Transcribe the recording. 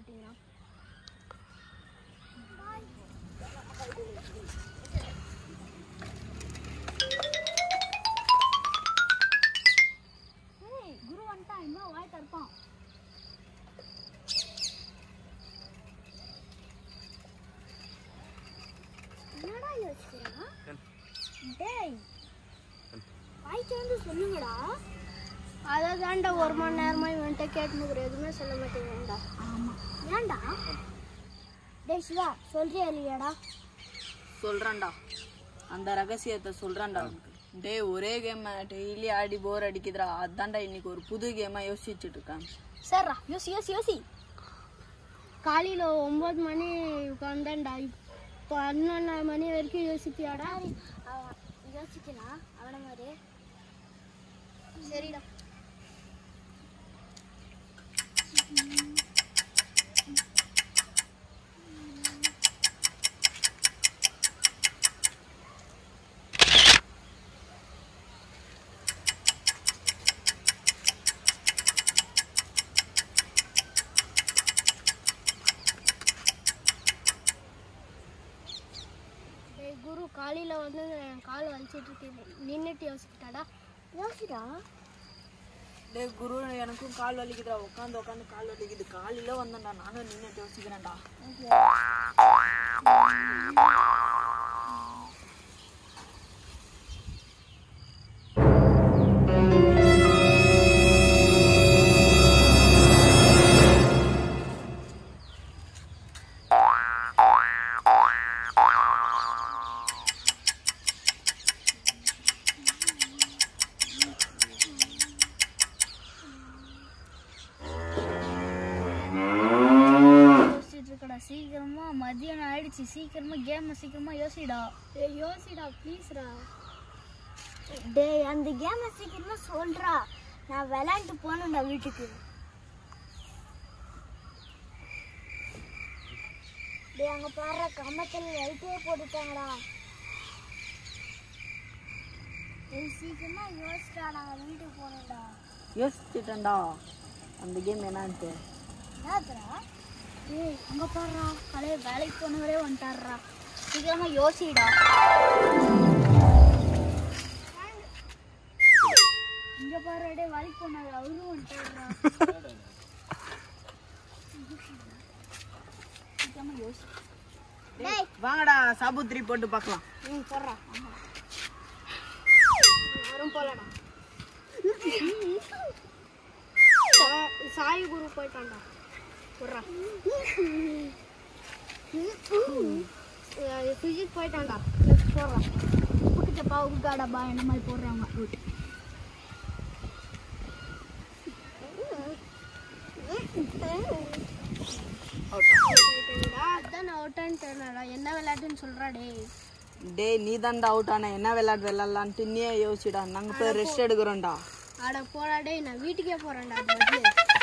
மாட்டீங்களா ஏய், குரு வந்துட்டான் இன்னும் வாய் தடுப்பான் என்னடா யோசிக்கிறான் டேய் வாய் திறந்து சொல்லுங்கடா அதை தாண்டா ஒரு மணி நேரமா இவன்கிட்ட கேட்டுனுக்குற எதுவுமே சொல்ல மாட்டேங்கிறா ஆமா ஏன்டா டேய் சிவா சொல்றியா இல்லையாடா சொல்றேன்டா அந்த ரகசியத்தை சொல்றேன்டா உனக்கு டேய் ஒரே கேம் டெய்லி ஆடி போர் அடிக்குதுடா அதான்டா இன்னைக்கு ஒரு புது கேமா யோசிச்சுட்டு இருக்கேன் சரிடா யோசி யோசி யோசி காலையில் ஒம்பது மணி உட்காந்தேன்டா இப்போ பன்னெண்டு மணி வரைக்கும் யோசிப்பியாடா யோசிக்கலாம் அவன மாதிரி சரிடா டேய் குரு காலையில் வந்து என் கால் வலிச்சிட்டு இருக்கு நின்றுட்டு யோசிக்கிட்டாடா யோசிடா டேய் குரு எனக்கும் கால் வலிக்குதுடா உட்காந்து உட்காந்து கால் வலிக்குது காலையில வந்தேன்டா நானும் நின்னுட்டு யோசிக்கிறேன்டா யோசிச்சுட்டு இருக்கடா சீக்கிரமா மதியானம் ஆயிடுச்சு சீக்கிரமா கேம் சீக்கிரமா யோசிடா டேய் யோசிடா ப்ளீஸ்டா டேய் அந்த கேமை சீக்கிரமா சொல்றா நான் விளையாண்டு போனேன்டா வீட்டுக்கு டேய் அங்க பாரு கம்பத்தில் லைட்டே போட்டுட்டாங்கடா டேய் சீக்கிரமா யோசிடா நாங்கள் வீட்டுக்கு போனோம்டா யோசிச்சுட்டேன்டா அந்த கேம் என்னன்ட்டு என்னதுடா ஏய் அங்க பாருடா கலைய வேலைக்கு போனவரே வந்துட்டாருடா சீக்கிரமா யோசிடா இங்க பாரு டேய் வேலைக்கு போனவர் அவரும் வந்துட்டாருடா சீக்கிரமா யோசி டேய் வாங்கடா சாபுத்திரி போட்டு பார்க்கலாம் ம் போடுறா யாரும் போலடா சாய் குரு போயிட்டான்டா போடுறா ஃபிசிக்ஸ் போயிட்டான்டா நெக்ஸ்ட் போடுறா புட்டுச்சப்பா உட்காடப்பா என்ன மாதிரி போடுறாங்க ரூட் அதான் அவுட்டான்னு தெரியலடா என்ன விளையாட்டுன்னு சொல்றா டேய் டேய் நீ தான்டா அவுட் ஆன என்ன விளையாட்டு விளையாடலான்ட்டு நீயே யோசிடா நாங்க போய் ரெஸ்ட் எடுக்கிறோம்டா அட போடா டேய் நான் வீட்டுக்கே போறேன்டா அது வந்து